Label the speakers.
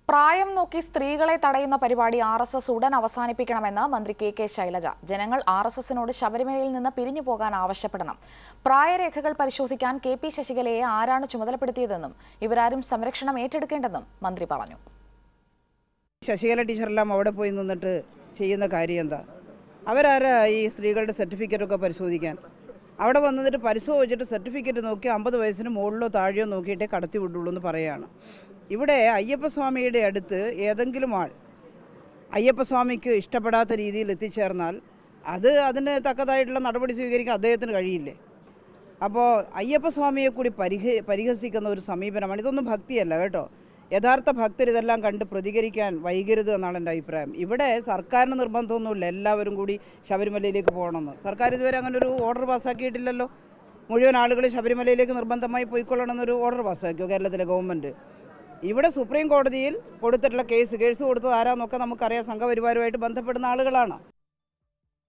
Speaker 1: പ്രായം നോക്കി സ്ത്രീകളെ തടയുന്ന പരിപാടി ആർ എസ് എസ് ഉടൻ അവസാനിപ്പിക്കണമെന്ന് മന്ത്രി കെ കെ ശൈലജ ജനങ്ങൾ ആർ എസ് എസിനോട് ശബരിമലയിൽ നിന്ന് പിരിഞ്ഞു പോകാൻ ആവശ്യപ്പെടണം പ്രായരേഖകൾ പരിശോധിക്കാൻ കെ പി ശശികലയെ ആരാണ് ചുമതലപ്പെടുത്തിയതെന്നും ഇവരാരും സംരക്ഷണം ഏറ്റെടുക്കേണ്ടെന്നും മന്ത്രി പറഞ്ഞു
Speaker 2: ശശികല ടീച്ചറെല്ലാം അവിടെ പോയി നിന്നിട്ട് ചെയ്യുന്ന കാര്യം എന്താ അവരാരാ ഈ സ്ത്രീകളുടെ സർട്ടിഫിക്കറ്റൊക്കെ പരിശോധിക്കാൻ അവിടെ വന്നിട്ട് പരിശോധിച്ചിട്ട് സർട്ടിഫിക്കറ്റ് നോക്കി അമ്പത് വയസ്സിന് മുകളിലോ താഴെയോ നോക്കിയിട്ടേ കടത്തി വിടുള്ളൂ എന്ന് പറയുകയാണ് ഇവിടെ അയ്യപ്പസ്വാമിയുടെ അടുത്ത് ഏതെങ്കിലും ആൾ അയ്യപ്പസ്വാമിക്ക് ഇഷ്ടപ്പെടാത്ത രീതിയിൽ എത്തിച്ചേർന്നാൽ അത് അതിന് തക്കതായിട്ടുള്ള നടപടി സ്വീകരിക്കാൻ അദ്ദേഹത്തിന് കഴിയില്ലേ അപ്പോൾ അയ്യപ്പസ്വാമിയെ കൂടി പരിഹ പരിഹസിക്കുന്ന ഒരു സമീപനമാണ് ഇതൊന്നും ഭക്തിയല്ല കേട്ടോ യഥാർത്ഥ ഭക്തർ ഇതെല്ലാം കണ്ട് പ്രതികരിക്കാൻ വൈകരുത് എന്നാണ് എൻ്റെ അഭിപ്രായം ഇവിടെ സർക്കാരിന് നിർബന്ധമൊന്നുമില്ല എല്ലാവരും കൂടി ശബരിമലയിലേക്ക് പോകണമെന്ന് സർക്കാർ ഇതുവരെ അങ്ങനെ ഒരു ഓർഡർ പാസ്സാക്കിയിട്ടില്ലല്ലോ മുഴുവൻ ആളുകൾ ശബരിമലയിലേക്ക് നിർബന്ധമായി പോയിക്കൊള്ളണമെന്നൊരു ഓർഡർ പാസ്സാക്കിയോ കേരളത്തിലെ ഗവൺമെൻറ് ഇവിടെ സുപ്രീം കോടതിയിൽ കൊടുത്തിട്ടുള്ള കേസ് കേസ് കൊടുത്തത് ആരാന്നൊക്കെ നമുക്കറിയാം സംഘപരിവാരമായിട്ട് ബന്ധപ്പെടുന്ന ആളുകളാണ്